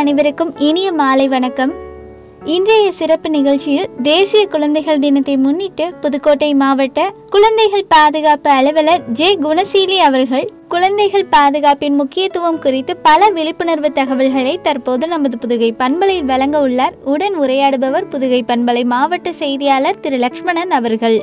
அனைவருக்கும் இனிய மாலை வணக்கம் இன்றைய சிறப்பு நிகழ்ச்சியில் தேசிய குழந்தைகள் தினத்தை முன்னிட்டு புதுக்கோட்டை மாவட்ட குழந்தைகள் பாதுகாப்பு அலுவலர் ஜே குணசீலி அவர்கள் குழந்தைகள் பாதுகாப்பின் முக்கியத்துவம் குறித்து பல விழிப்புணர்வு தகவல்களை தற்போது நமது புதுகை பண்பலையில் வழங்க உள்ளார் உடன் உரையாடுபவர் புதுகை பண்பலை மாவட்ட செய்தியாளர் திரு லக்ஷ்மணன் அவர்கள்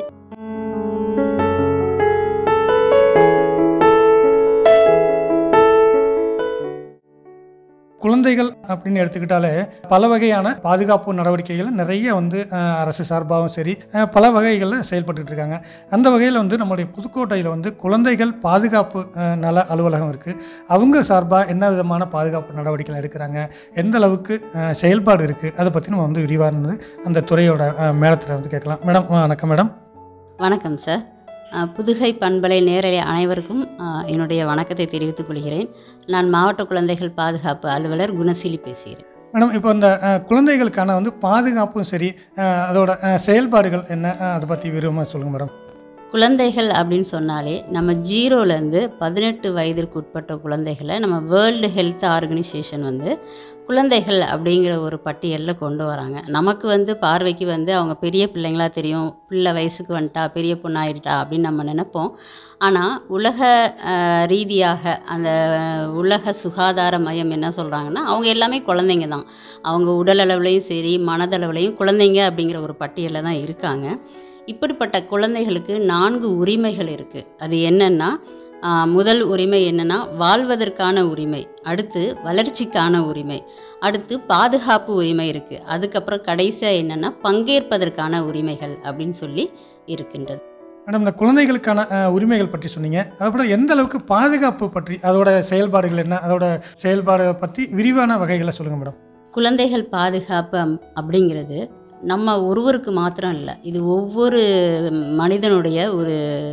குழந்தைகள் அப்படின்னு எடுத்துக்கிட்டாலே பல வகையான பாதுகாப்பு நடவடிக்கைகள் நிறைய வந்து அஹ், அரசு சார்பாகவும் சரி அஹ், பல வகைகளில் செயல்பட்டுட்டு இருக்காங்க அந்த வகையில் வந்து நம்முடைய புதுக்கோட்டையில் வந்து குழந்தைகள் பாதுகாப்பு அஹ், நல அலுவலகம் இருக்குது அவங்க சார்பாக என்ன விதமான பாதுகாப்பு நடவடிக்கைகள் எடுக்கிறாங்க எந்த அளவுக்கு அஹ், செயல்பாடு இருக்குது அதை பற்றி நம்ம வந்து விரிவானது அந்த துறையோட மேடத்தில் வந்து கேட்கலாம் மேடம் வணக்கம் மேடம் வணக்கம் சார் அஹ், புதுகை பண்பலை நேரலை அனைவருக்கும் அஹ், என்னுடைய வணக்கத்தை தெரிவித்துக் கொள்கிறேன் நான் மாவட்ட குழந்தைகள் பாதுகாப்பு அலுவலர் குணசீலி பேசுகிறேன் மேடம் இப்போ இந்த அஹ், குழந்தைகளுக்கான வந்து பாதுகாப்பும் சரி அஹ், அதோட அஹ், செயல்பாடுகள் என்ன அஹ், அதை பற்றி விரிவாக சொல்லுங்கள் மேடம் குழந்தைகள் அப்படின்னு சொன்னாலே நம்ம ஜீரோலேருந்து பதினெட்டு வயதிற்கு உட்பட்ட குழந்தைகளை நம்ம வேர்ல்டு ஹெல்த் ஆர்கனைசேஷன் வந்து குழந்தைகள் அப்படிங்கிற ஒரு பட்டியலில் கொண்டு வராங்க நமக்கு வந்து பார்வைக்கு வந்து அவங்க பெரிய பிள்ளைங்களா தெரியும் பிள்ளை வயசுக்கு வந்துட்டா பெரிய பொண்ணாயிட்டா அப்படின்னு நம்ம நினைப்போம் ஆனால் உலக அஹ், ரீதியாக அந்த உலக சுகாதார மையம் என்ன சொல்கிறாங்கன்னா அவங்க எல்லாமே குழந்தைங்க தான் அவங்க உடல் அளவுலையும் சரி மனதளவுலையும் குழந்தைங்க அப்படிங்கிற ஒரு பட்டியலில் தான் இருக்காங்க இப்படிப்பட்ட குழந்தைகளுக்கு நான்கு உரிமைகள் இருக்குது அது என்னன்னா ஆஹ், முதல் உரிமை என்னன்னா வாழ்வதற்கான உரிமை அடுத்து வளர்ச்சிக்கான உரிமை அடுத்து பாதுகாப்பு உரிமை இருக்குது அதுக்கப்புறம் கடைசியாக என்னன்னா பங்கேற்பதற்கான உரிமைகள் அப்படின்னு சொல்லி இருக்கின்றது மேடம் இந்த குழந்தைகளுக்கான அஹ், உரிமைகள் பற்றி சொன்னீங்க அதோட எந்த அளவுக்கு பாதுகாப்பு பற்றி அதோட செயல்பாடுகள் என்ன அதோட செயல்பாடு பற்றி விரிவான வகைகளை சொல்லுங்க மேடம் குழந்தைகள் பாதுகாப்பு அம்- அப்படிங்கிறது நம்ம ஒருவருக்கு மாத்திரம் இல்லை இது ஒவ்வொரு மனிதனுடைய ஒரு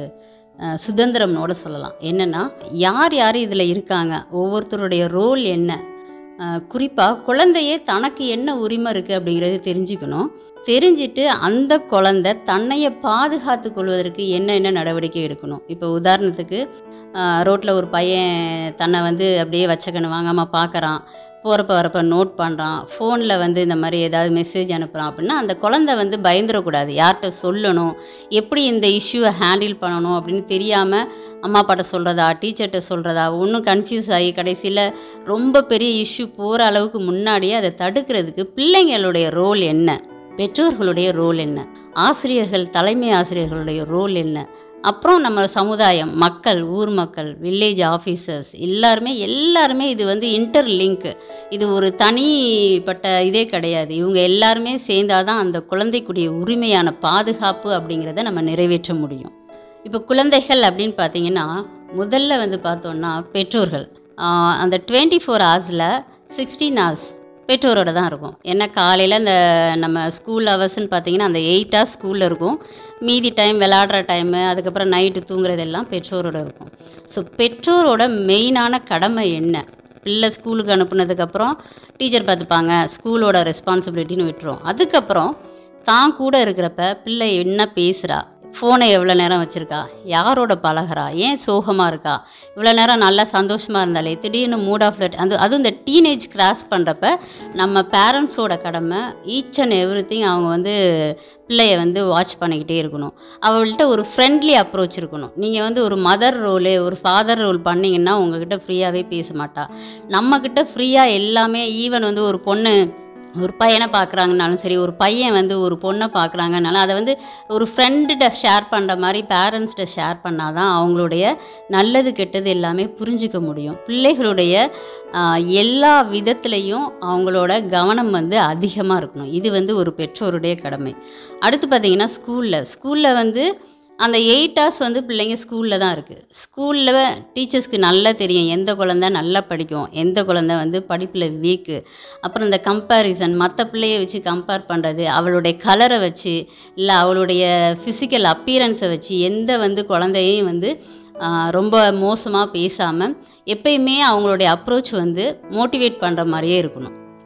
அஹ், சுதந்திரம்னோட சொல்லலாம் என்னன்னா யார் யார் இதில் இருக்காங்க ஒவ்வொருத்தருடைய ரோல் என்ன குறிப்பாக குழந்தையே தனக்கு என்ன உரிமை இருக்குது அப்படிங்கிறது தெரிஞ்சுக்கணும் தெரிஞ்சுட்டு அந்த குழந்தை தன்னைய பாதுகாத்து கொள்வதற்கு என்ன என்ன நடவடிக்கை எடுக்கணும் இப்போ உதாரணத்துக்கு ரோட்டில் ஒரு பையன் தன்னை வந்து அப்படியே வச்சக்கண்ணு வாங்காமல் பார்க்குறான் போகிறப்ப வரப்ப நோட் பண்ணுறான் ஃபோனில் வந்து இந்த மாதிரி ஏதாவது மெசேஜ் அனுப்புகிறான் அப்படின்னா அந்த குழந்தை வந்து பயந்துடக்கூடாது யார்கிட்ட சொல்லணும் எப்படி இந்த இஷ்யூவை ஹேண்டில் பண்ணணும் அப்படின்னு தெரியாமல் அம்மா அப்பாட்ட சொல்கிறதா டீச்சர்கிட்ட சொல்கிறதா ஒன்றும் கன்ஃபியூஸ் ஆகி கடைசியில் ரொம்ப பெரிய இஷ்யூ போகிற அளவுக்கு முன்னாடியே அதை தடுக்கிறதுக்கு பிள்ளைங்களுடைய ரோல் என்ன பெற்றோர்களுடைய ரோல் என்ன ஆசிரியர்கள் தலைமை ஆசிரியர்களுடைய ரோல் என்ன அப்புறம் நம்ம சமுதாயம் மக்கள் ஊர் மக்கள் வில்லேஜ் ஆஃபீஸர்ஸ் எல்லாருமே எல்லாருமே இது வந்து இன்டர் லிங்க் இது ஒரு தனிப்பட்ட இதே கிடையாது இவங்க எல்லாருமே சேர்ந்தாதான் அந்த குழந்தைக்குடைய உரிமையான பாதுகாப்பு அப்படிங்கிறத நம்ம நிறைவேற்ற முடியும் இப்போ குழந்தைகள் அப்படின்னு பார்த்தீங்கன்னா முதல்ல வந்து பார்த்தோம்னா பெற்றோர்கள் ஆஹ் அந்த டுவெண்ட்டி ஃபோர் ஹவர்ஸில் சிக்ஸ்டீன் ஹவர்ஸ் பெற்றோரோட தான் இருக்கும் ஏன்னா காலையில் இந்த நம்ம ஸ்கூல் ஹவர்ஸ்னு பார்த்தீங்கன்னா அந்த எயிட் ஹவர்ஸ் ஸ்கூலில் இருக்கும் மீதி டைம் விளாடுற டைமு அதுக்கப்புறம் நைட்டு தூங்குறதெல்லாம் பெற்றோரோட இருக்கும் ஸோ பெற்றோரோட மெயினான கடமை என்ன பிள்ளை ஸ்கூலுக்கு அனுப்புனதுக்கப்புறம் டீச்சர் பார்த்துப்பாங்க ஸ்கூலோட ரெஸ்பான்சிபிலிட்டின்னு விட்டுரும் அதுக்கப்புறம் தான் கூட இருக்கிறப்ப பிள்ளை என்ன பேசுகிறா ஃபோனை எவ்வளோ நேரம் வச்சுருக்கா யாரோட பழகுறா ஏன் சோகமாக இருக்கா இவ்வளோ நேரம் நல்லா சந்தோஷமாக இருந்தாலே திடீர்னு மூட் ஆஃப் தட் அந்த அதுவும் இந்த டீனேஜ் கிராஸ் பண்ணுறப்ப நம்ம பேரண்ட்ஸோட கடமை ஈச் அண்ட் எவ்ரி திங் அவங்க வந்து பிள்ளைய வந்து வாட்ச் பண்ணிக்கிட்டே இருக்கணும் அவள்கிட்ட ஒரு ஃப்ரெண்ட்லி அப்ரோச் இருக்கணும் நீங்கள் வந்து ஒரு மதர் ரோலு ஒரு ஃபாதர் ரோல் பண்ணீங்கன்னா உங்ககிட்ட ஃப்ரீயாகவே பேச மாட்டா நம்மக்கிட்ட ஃப்ரீயாக எல்லாமே ஈவன் வந்து ஒரு பொண்ணு ஒரு பையனை பார்க்குறாங்கனாலும் சரி ஒரு பையன் வந்து ஒரு பொண்ணை பார்க்குறாங்கனாலும் அதை வந்து ஒரு ஃப்ரெண்டுகிட்ட ஷேர் பண்ணுற மாதிரி பேரண்ட்ஸ்கிட்ட ஷேர் பண்ணாதான் அவங்களுடைய நல்லது கெட்டது எல்லாமே புரிஞ்சுக்க முடியும் பிள்ளைகளுடைய ஆஹ், எல்லா விதத்துலேயும் அவங்களோட கவனம் வந்து அதிகமாக இருக்கணும் இது வந்து ஒரு பெற்றோருடைய கடமை அடுத்து பார்த்தீங்கன்னா ஸ்கூலில் ஸ்கூலில் வந்து அந்த எயிட் ஹவர்ஸ் வந்து பிள்ளைங்க ஸ்கூலில் தான் இருக்குது ஸ்கூலில் டீச்சர்ஸ்க்கு நல்லா தெரியும் எந்த குழந்தை நல்லா படிக்கும் எந்த குழந்தை வந்து படிப்பில் வீக்கு அப்புறம் இந்த கம்பேரிசன் மற்ற பிள்ளைய வச்சு கம்பேர் பண்ணுறது அவளுடைய கலரை வச்சு இல்லை அவளுடைய ஃபிசிக்கல் அப்பீரன்ஸை வச்சு எந்த வந்து குழந்தையும் வந்து ஆஹ், ரொம்ப மோசமாக பேசாமல் எப்பயுமே அவங்களுடைய அப்ரோச் வந்து மோட்டிவேட் பண்ணுற மாதிரியே இருக்கணும்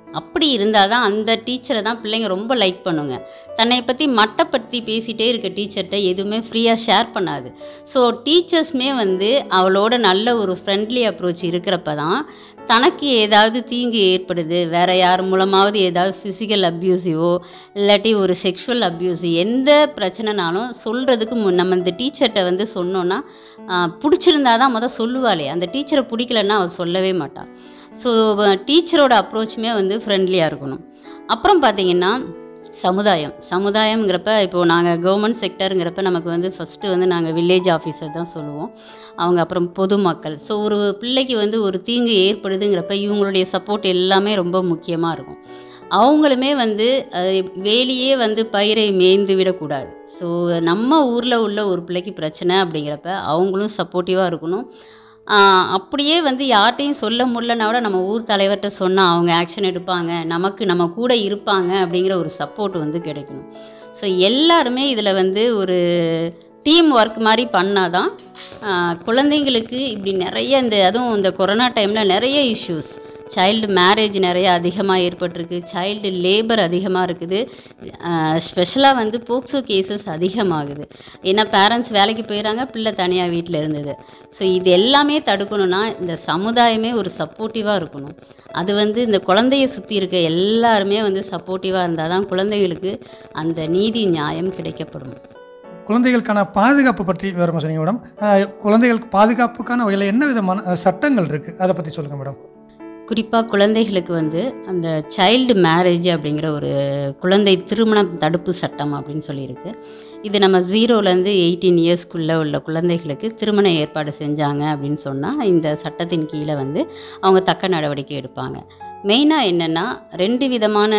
அப்படி இருந்தால் தான் அந்த டீச்சரை தான் பிள்ளைங்க ரொம்ப லைக் பண்ணுங்க தன்னை பற்றி மட்டப்படுத்தி பேசிகிட்டே இருக்க டீச்சர்கிட்ட எதுவுமே ஃப்ரீயாக ஷேர் பண்ணாது ஸோ டீச்சர்ஸுமே வந்து அவளோட நல்ல ஒரு ஃப்ரெண்ட்லி அப்ரோச் இருக்கிறப்ப தான் தனக்கு ஏதாவது தீங்கு ஏற்படுது வேற யார் மூலமாவது ஏதாவது ஃபிசிக்கல் அப்யூசிவோ இல்லாட்டி ஒரு செக்ஷுவல் அப்யூஸ் எந்த பிரச்சனைனாலும் சொல்கிறதுக்கு முன் நம்ம இந்த டீச்சர்கிட்ட வந்து சொன்னோன்னா பிடிச்சிருந்தா தான் முதல் சொல்லுவாளே அந்த டீச்சரை பிடிக்கலன்னா அவள் சொல்லவே மாட்டாள் ஸோ டீச்சரோட அப்ரோச்சுமே வந்து ஃப்ரெண்ட்லியாக இருக்கணும் அப்புறம் பார்த்தீங்கன்னா சமுதாயம் சமுதாயம்ங்கிறப்ப இப்போ நாங்கள் கவர்மெண்ட் செக்டருங்கிறப்ப நமக்கு வந்து ஃபஸ்ட்டு வந்து நாங்கள் வில்லேஜ் ஆஃபீஸர் தான் சொல்லுவோம் அவங்க அப்புறம் பொதுமக்கள் ஸோ ஒரு பிள்ளைக்கு வந்து ஒரு தீங்கு ஏற்படுதுங்கிறப்ப இவங்களுடைய சப்போர்ட் எல்லாமே ரொம்ப முக்கியமாக இருக்கும் அவங்களுமே வந்து அஹ், வேலியே வந்து பயிரை மேய்ந்து விடக்கூடாது ஸோ நம்ம ஊரில் உள்ள ஒரு பிள்ளைக்கு பிரச்சனை அப்படிங்கிறப்ப அவங்களும் சப்போர்ட்டிவாக இருக்கணும் ஆஹ் அப்படியே வந்து யார்கிட்டையும் சொல்ல முடியலனா கூட நம்ம ஊர் தலைவர்கிட்ட சொன்னால் அவங்க ஆக்ஷன் எடுப்பாங்க நமக்கு நம்ம கூட இருப்பாங்க அப்படிங்கிற ஒரு சப்போர்ட் வந்து கிடைக்கணும் ஸோ எல்லாருமே இதில் வந்து ஒரு டீம் ஒர்க் மாதிரி பண்ணாதான் ஆஹ் குழந்தைங்களுக்கு இப்படி நிறைய இந்த அதுவும் இந்த கொரோனா டைமில் நிறைய இஷ்யூஸ் சைல்டு மேரேஜ் நிறைய அதிகமாக ஏற்பட்டிருக்கு சைல்டு லேபர் அதிகமாக இருக்குது ஸ்பெஷலாக வந்து போக்சோ கேசஸ் அதிகமாகுது ஏன்னா பேரண்ட்ஸ் வேலைக்கு போயிடறாங்க பிள்ளை தனியாக வீட்டில் இருந்தது ஸோ இது எல்லாமே தடுக்கணும்னா இந்த சமுதாயமே ஒரு சப்போர்ட்டிவாக இருக்கணும் அது வந்து இந்த குழந்தைய சுற்றி இருக்க எல்லாருமே வந்து சப்போர்ட்டிவாக இருந்தால் தான் குழந்தைகளுக்கு அந்த நீதி நியாயம் கிடைக்கப்படும் குழந்தைகளுக்கான பாதுகாப்பு பற்றி விவரமா சொன்னீங்க மேடம் அஹ், குழந்தைகளுக்கு பாதுகாப்புக்கான வகையில் என்ன விதமான அஹ், சட்டங்கள் இருக்கு அதை பற்றி சொல்லுங்க மேடம் குறிப்பாக குழந்தைகளுக்கு வந்து அந்த சைல்டு மேரேஜ் அப்படிங்கிற ஒரு குழந்தை திருமணம் தடுப்பு சட்டம் அப்படின்னு சொல்லியிருக்கு இது நம்ம ஜீரோலேருந்து எயிட்டீன் இயர்ஸ்க்குள்ளே உள்ள குழந்தைகளுக்கு திருமண ஏற்பாடு செஞ்சாங்க அப்படின்னு சொன்னால் இந்த சட்டத்தின் கீழே வந்து அவங்க தக்க நடவடிக்கை எடுப்பாங்க மெயினாக என்னென்னா ரெண்டு விதமான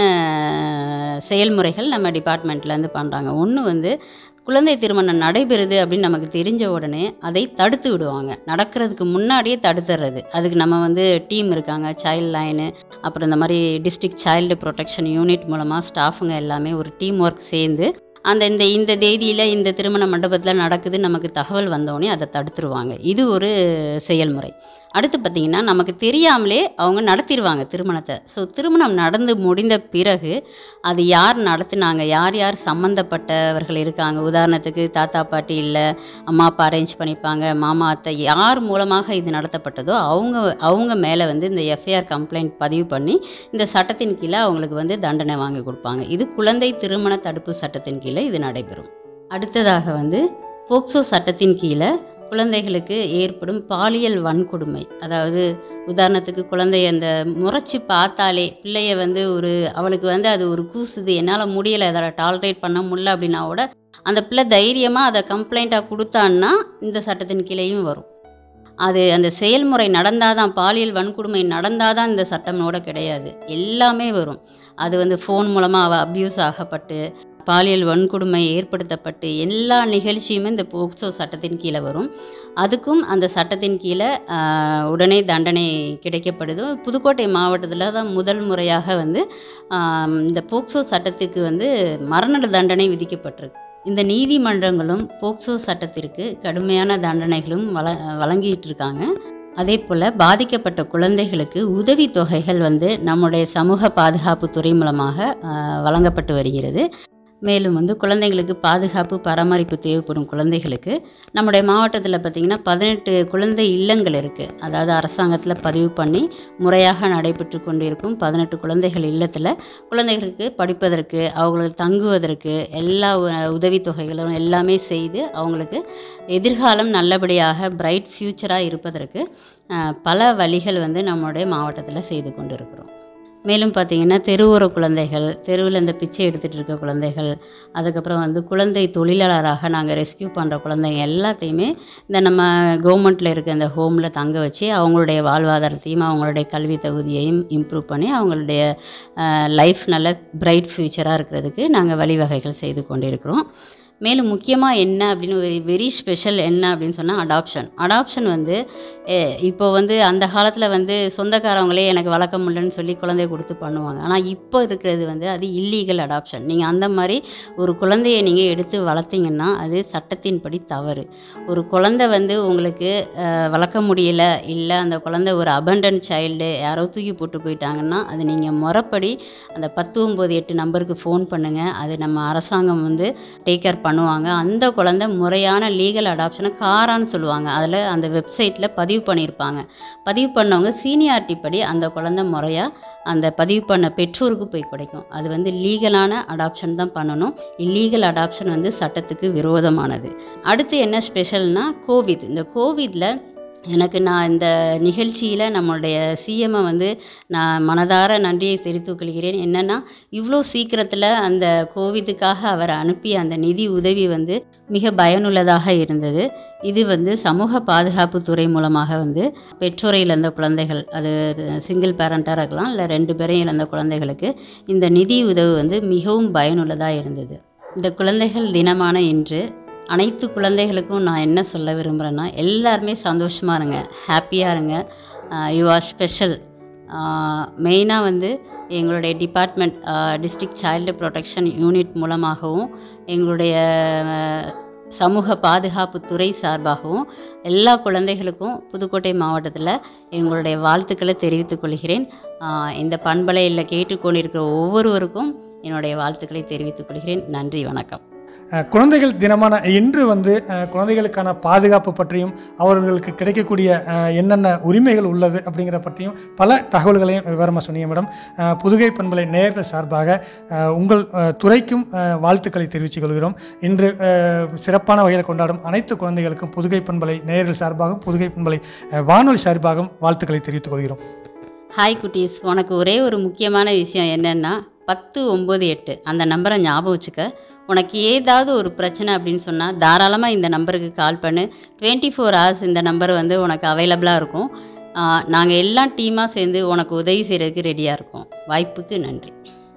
செயல்முறைகள் நம்ம டிபார்ட்மெண்ட்லேருந்து பண்ணுறாங்க ஒன்று வந்து குழந்தை திருமணம் நடைபெறுது அப்படின்னு நமக்கு தெரிஞ்ச உடனே அதை தடுத்து விடுவாங்க நடக்கிறதுக்கு முன்னாடியே தடுத்துறது அதுக்கு நம்ம வந்து டீம் இருக்காங்க சைல்ட் லைனு அப்புறம் இந்த மாதிரி டிஸ்ட்ரிக்ட் சைல்டு ப்ரொடெக்ஷன் யூனிட் மூலமாக ஸ்டாஃபுங்க எல்லாமே ஒரு டீம் ஒர்க் சேர்ந்து அந்த இந்த இந்த தேதியில் இந்த திருமண மண்டபத்தில் நடக்குது நமக்கு தகவல் வந்தோடனே அதை தடுத்துருவாங்க இது ஒரு செயல்முறை அடுத்து பார்த்திங்கன்னா நமக்கு தெரியாமலே அவங்க நடத்திடுவாங்க திருமணத்தை ஸோ திருமணம் நடந்து முடிந்த பிறகு அது யார் நடத்துனாங்க யார் யார் சம்மந்தப்பட்டவர்கள் இருக்காங்க உதாரணத்துக்கு தாத்தா பாட்டி இல்லை அம்மா அப்பா அரேஞ்ச் பண்ணிப்பாங்க மாமா அத்தை யார் மூலமாக இது நடத்தப்பட்டதோ அவங்க அவங்க மேலே வந்து இந்த எஃப்ஐஆர் கம்ப்ளைண்ட் பதிவு பண்ணி இந்த சட்டத்தின் கீழே அவங்களுக்கு வந்து தண்டனை வாங்கி கொடுப்பாங்க இது குழந்தை திருமண தடுப்பு சட்டத்தின் கீழே இது நடைபெறும் அடுத்ததாக வந்து போக்சோ சட்டத்தின் கீழே குழந்தைகளுக்கு ஏற்படும் பாலியல் வன்கொடுமை அதாவது உதாரணத்துக்கு குழந்தைய அந்த முறைச்சி பார்த்தாலே பிள்ளைய வந்து ஒரு அவளுக்கு வந்து அது ஒரு கூசுது என்னால் முடியலை அதை டாலரேட் பண்ண முடியல அப்படின்னா கூட அந்த பிள்ளை தைரியமாக அதை கம்ப்ளைண்ட்டாக கொடுத்தான்னா இந்த சட்டத்தின் கீழேயும் வரும் அது அந்த செயல்முறை நடந்தாதான் பாலியல் வன்கொடுமை நடந்தாதான் இந்த சட்டமோட கிடையாது எல்லாமே வரும் அது வந்து ஃபோன் மூலமாக அவள் அப்யூஸ் ஆகப்பட்டு பாலியல் வன்கொடுமை ஏற்படுத்தப்பட்டு எல்லா நிகழ்ச்சியுமே இந்த போக்சோ சட்டத்தின் கீழே வரும் அதுக்கும் அந்த சட்டத்தின் கீழே ஆஹ், உடனே தண்டனை கிடைக்கப்படுது புதுக்கோட்டை மாவட்டத்தில் தான் முதல் முறையாக வந்து ஆம், இந்த போக்சோ சட்டத்துக்கு வந்து மரண தண்டனை விதிக்கப்பட்டிருக்கு இந்த நீதிமன்றங்களும் போக்சோ சட்டத்திற்கு கடுமையான தண்டனைகளும் வழ வழங்கிட்டு இருக்காங்க அதே போல் பாதிக்கப்பட்ட குழந்தைகளுக்கு உதவி தொகைகள் வந்து நம்முடைய சமூக பாதுகாப்பு துறை மூலமாக ஆஹ், வழங்கப்பட்டு வருகிறது மேலும் வந்து குழந்தைங்களுக்கு பாதுகாப்பு பராமரிப்பு தேவைப்படும் குழந்தைகளுக்கு நம்முடைய மாவட்டத்தில் பார்த்திங்கன்னா பதினெட்டு குழந்தை இல்லங்கள் இருக்குது அதாவது அரசாங்கத்தில் பதிவு பண்ணி முறையாக நடைபெற்று கொண்டிருக்கும் பதினெட்டு குழந்தைகள் இல்லத்தில் குழந்தைகளுக்கு படிப்பதற்கு அவங்களுக்கு தங்குவதற்கு எல்லா உ- உதவித்தொகைகளும் எல்லாமே செய்து அவங்களுக்கு எதிர்காலம் நல்லபடியாக பிரைட் ஃப்யூச்சராக இருப்பதற்கு அஹ், பல வழிகள் வந்து நம்மளுடைய மாவட்டத்தில் செய்து கொண்டு இருக்கிறோம் மேலும் பார்த்தீங்கன்னா தெருவோர குழந்தைகள் தெருவில் இந்த பிச்சை எடுத்துகிட்டு இருக்க குழந்தைகள் அதுக்கப்புறம் வந்து குழந்தை தொழிலாளராக நாங்கள் ரெஸ்கியூ பண்ணுற குழந்தைங்க எல்லாத்தையுமே இந்த நம்ம கவர்மெண்ட்டில் இருக்க இந்த ஹோமில் தங்க வச்சு அவங்களுடைய வாழ்வாதாரத்தையும் அவங்களுடைய கல்வி தகுதியையும் இம்ப்ரூவ் பண்ணி அவங்களுடைய லைஃப் நல்ல பிரைட் ஃப்யூச்சராக இருக்கிறதுக்கு நாங்கள் வழிவகைகள் செய்து கொண்டிருக்கிறோம் மேலும் முக்கியமாக என்ன அப்படின்னு வெரி ஸ்பெஷல் என்ன அப்படின்னு சொன்னால் அடாப்ஷன் அடாப்ஷன் வந்து அஹ், இப்போ வந்து அந்த காலத்தில் வந்து சொந்தக்காரவங்களே எனக்கு வளர்க்க முடியலன்னு சொல்லி குழந்தைய கொடுத்து பண்ணுவாங்க ஆனால் இப்போ இருக்கிறது வந்து அது இல்லீகல் அடாப்ஷன் நீங்கள் அந்த மாதிரி ஒரு குழந்தைய நீங்கள் எடுத்து வளர்த்தீங்கன்னா அது சட்டத்தின்படி தவறு ஒரு குழந்தை வந்து உங்களுக்கு அஹ், வளர்க்க முடியல இல்லை அந்த குழந்தை ஒரு அபண்டன் சைல்டு யாரோ தூக்கி போட்டு போயிட்டாங்கன்னா அது நீங்கள் முறைப்படி அந்த பத்து ஒம்பது எட்டு நம்பருக்கு ஃபோன் பண்ணுங்கள் அது நம்ம அரசாங்கம் வந்து டேக் கேர் பண்ணுவாங்க அந்த குழந்தை முறையான லீகல் அடாப்ஷனை காரான்னு சொல்லுவாங்க அதில் அந்த வெப்சைட்டில் பதிவு பண்ணியிருப்பாங்க பதிவு பண்ணவங்க சீனியாரிட்டி படி அந்த குழந்தை முறையாக அந்த பதிவு பண்ண பெற்றோருக்கு போய் கிடைக்கும் அது வந்து லீகலான அடாப்ஷன் தான் பண்ணணும் இல்லீகல் அடாப்ஷன் வந்து சட்டத்துக்கு விரோதமானது அடுத்து என்ன ஸ்பெஷல்னா கோவிட் இந்த கோவிட்ல எனக்கு நான் இந்த நிகழ்ச்சியில் நம்மளுடைய சிஎம்மை வந்து நான் மனதார நன்றியை தெரிவித்துக் கொள்கிறேன் என்னென்னா இவ்வளோ சீக்கிரத்தில் அந்த கோவிதுக்காக அவர் அனுப்பிய அந்த நிதி உதவி வந்து மிக பயனுள்ளதாக இருந்தது இது வந்து சமூக பாதுகாப்பு துறை மூலமாக வந்து பெற்றோரை இழந்த குழந்தைகள் அது சிங்கிள் பேரண்ட்டாக இருக்கலாம் இல்லை ரெண்டு பேரையும் இழந்த குழந்தைகளுக்கு இந்த நிதி உதவி வந்து மிகவும் பயனுள்ளதாக இருந்தது இந்த குழந்தைகள் தினமான இன்று அனைத்து குழந்தைகளுக்கும் நான் என்ன சொல்ல விரும்புகிறேன்னா எல்லாருமே சந்தோஷமாக இருங்க ஹாப்பியாக இருங்க யூ ஆர் ஸ்பெஷல் மெயினாக வந்து எங்களுடைய department district child protection unit மூலமாகவும் எங்களுடைய அஹ், சமூக பாதுகாப்பு துறை சார்பாகவும் எல்லா குழந்தைகளுக்கும் புதுக்கோட்டை மாவட்டத்தில் எங்களுடைய வாழ்த்துக்களை தெரிவித்துக் கொள்கிறேன் ஆஹ், இந்த பண்பலையில் கேட்டுக்கொண்டிருக்கிற ஒவ்வொருவருக்கும் என்னுடைய வாழ்த்துக்களை தெரிவித்துக் கொள்கிறேன் நன்றி வணக்கம் அஹ், குழந்தைகள் தினமான இன்று வந்து அஹ், குழந்தைகளுக்கான பாதுகாப்பு பற்றியும் அவர்களுக்கு கிடைக்கக்கூடிய அஹ், என்னென்ன உரிமைகள் உள்ளது அப்படிங்கிற பற்றியும் பல தகவல்களையும் விவரமாக சொன்னீங்க மேடம் அஹ், புதுகை பண்பலை நேயர்கள் சார்பாக அஹ், உங்கள் அஹ், துறைக்கும் அஹ், வாழ்த்துக்களை தெரிவித்துக் கொள்கிறோம் இன்று அஹ், சிறப்பான வகையில் கொண்டாடும் அனைத்து குழந்தைகளுக்கும் புதுகை பண்பலை நேயர்கள் சார்பாகவும் புதுகை பண்பலை அஹ், வானொலி சார்பாகவும் வாழ்த்துக்களை தெரிவித்துக் கொள்கிறோம் ஹாய் குட்டீஸ் உனக்கு ஒரே ஒரு முக்கியமான விஷயம் என்னன்னா பத்து ஒம்பது எட்டு அந்த நம்பரை ஞாபகம் வச்சுக்க உனக்கு ஏதாவது ஒரு பிரச்சனை அப்படின்னு சொன்னால் தாராளமாக இந்த நம்பருக்கு கால் பண்ணு டுவெண்ட்டி ஃபோர் ஹவர்ஸ் இந்த நம்பர் வந்து உனக்கு அவைலபிளாக இருக்கும் நாங்கள் எல்லாம் டீமாக சேர்ந்து உனக்கு உதவி செய்கிறதுக்கு ரெடியாக இருக்கோம் வாய்ப்புக்கு நன்றி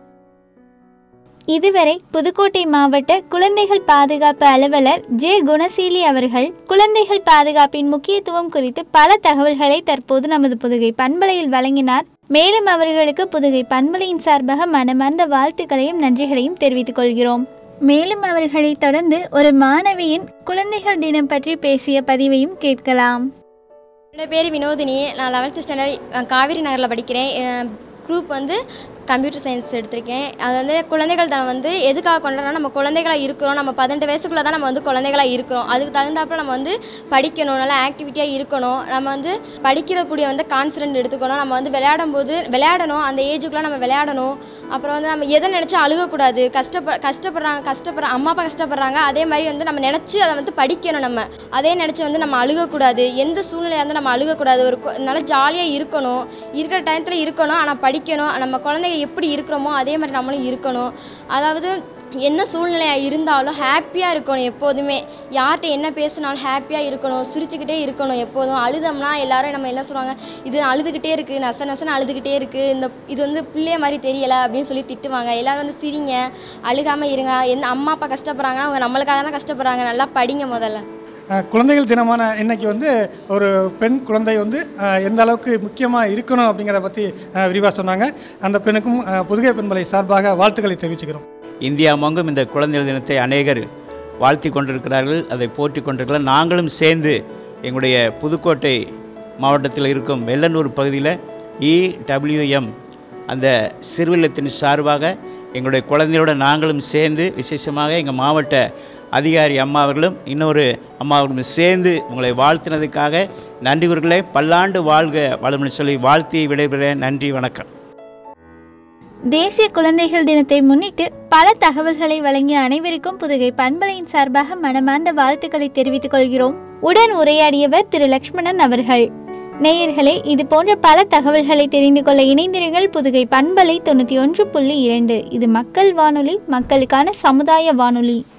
இதுவரை புதுக்கோட்டை மாவட்ட குழந்தைகள் பாதுகாப்பு அலுவலர் ஜே குணசீலி அவர்கள் குழந்தைகள் பாதுகாப்பின் முக்கியத்துவம் குறித்து பல தகவல்களை தற்போது நமது புதுகை பண்பலையில் வழங்கினார் மேலும் அவர்களுக்கு புதுகை பண்பலையின் சார்பாக மனமார்ந்த வாழ்த்துக்களையும் நன்றிகளையும் தெரிவித்துக் கொள்கிறோம் மேலும் அவர்களை தொடர்ந்து ஒரு மாணவியின் குழந்தைகள் தினம் பற்றி பேசிய பதிவையும் கேட்கலாம் என்னோட பேர் வினோதினி நான் லெவல்த்து ஸ்டாண்டர்ட் காவேரி நகரில் படிக்கிறேன் குரூப் வந்து கம்ப்யூட்டர் சயின்ஸ் எடுத்திருக்கேன் அது வந்து குழந்தைகள் தினம் வந்து எதுக்காக கொண்டாடுறோம்னா நம்ம குழந்தைகளாக இருக்கிறோம் நம்ம பதினெட்டு வயசுக்குள்ளே தான் நம்ம வந்து குழந்தைகளாக இருக்கிறோம் அதுக்கு தகுந்தாப்புல நம்ம வந்து படிக்கணும் நல்லா ஆக்டிவிட்டியாக இருக்கணும் நம்ம வந்து படிக்கிறக்கூடிய வந்து கான்ஃபிடென்ட் எடுத்துக்கணும் நம்ம வந்து விளையாடும் போது விளையாடணும் அந்த ஏஜுக்குள்ளே நம்ம விளையாடணும் அப்புறம் வந்து நம்ம எதை நினச்சி அழுகக்கூடாது கஷ்டப்ப கஷ்டப்படுறாங்க கஷ்டப்படுற அம்மா அப்பா கஷ்டப்படுறாங்க அதே மாதிரி வந்து நம்ம நினச்சி அதை வந்து படிக்கணும் நம்ம அதே நினச்சி வந்து நம்ம அழுகக்கூடாது எந்த சூழ்நிலையாக இருந்தால் நம்ம அழுகக்கூடாது ஒரு கு- நல்லா ஜாலியாக இருக்கணும் இருக்கிற டயத்தில் இருக்கணும் ஆனால் படிக்கணும் நம்ம குழந்தைங்க எப்படி இருக்கிறோமோ அதே மாதிரி நம்மளும் இருக்கணும் அதாவது என்ன சூழ்நிலையாக இருந்தாலும் ஹாப்பியாக இருக்கணும் எப்போதுமே யார்கிட்ட என்ன பேசினாலும் ஹாப்பியாக இருக்கணும் சிரிச்சுக்கிட்டே இருக்கணும் எப்போதும் அழுதோம்னா எல்லாரும் நம்ம என்ன சொல்லுவாங்க இது அழுதுகிட்டே இருக்கு நச நசன்னு அழுதுகிட்டே இருக்கு இந்த இது வந்து பிள்ளைய மாதிரி தெரியல அப்படின்னு சொல்லி திட்டுவாங்க எல்லாரும் வந்து சிரிங்க அழுகாம இருங்க என்ன அம்மா அப்பா கஷ்டப்படுறாங்க அவங்க நம்மளுக்காக தான் கஷ்டப்படுறாங்க நல்லா படிங்க முதல்ல அஹ் குழந்தைகள் தினமான இன்னைக்கு வந்து ஒரு பெண் குழந்தை வந்து அஹ், எந்த அளவுக்கு முக்கியமாக இருக்கணும் அப்படிங்கிறத பற்றி விரிவாக சொன்னாங்க அந்த பெண்ணுக்கும் அஹ், புதுகை பெண்பலை சார்பாக வாழ்த்துக்களை தெரிவிச்சுக்கிறோம் இந்தியா மொங்கும் இந்த குழந்தைகள் தினத்தை அநேகர் வாழ்த்தி கொண்டிருக்கிறார்கள் அதை போற்றி கொண்டிருக்கிறார்கள் நாங்களும் சேர்ந்து எங்களுடைய புதுக்கோட்டை மாவட்டத்தில் இருக்கும் வெள்ளனூர் பகுதியில் இடபிள்யூஎம் அந்த சிறுவில்லத்தின் சார்பாக எங்களுடைய குழந்தையோட நாங்களும் சேர்ந்து விசேஷமாக எங்கள் மாவட்ட அதிகாரி அம்மா அவர்களும் இன்னொரு அம்மா அவர்களும் சேர்ந்து உங்களை வாழ்த்தினதுக்காக நன்றி கூறுகளை பல்லாண்டு வாழ்க வளம்னு சொல்லி வாழ்த்தி விடைபெறுகிறேன் நன்றி வணக்கம் தேசிய குழந்தைகள் தினத்தை முன்னிட்டு பல தகவல்களை வழங்கிய அனைவருக்கும் புதுகை பண்பலையின் சார்பாக மனமார்ந்த வாழ்த்துக்களை தெரிவித்துக் கொள்கிறோம் உடன் உரையாடியவர் திரு லக்ஷ்மணன் அவர்கள் நேயர்களே இது போன்ற பல தகவல்களை தெரிந்து கொள்ள இணைந்திருங்கள் புதுகை பண்பலை தொண்ணூத்தி ஒன்று புள்ளி இரண்டு இது மக்கள் வானொலி மக்களுக்கான சமுதாய வானொலி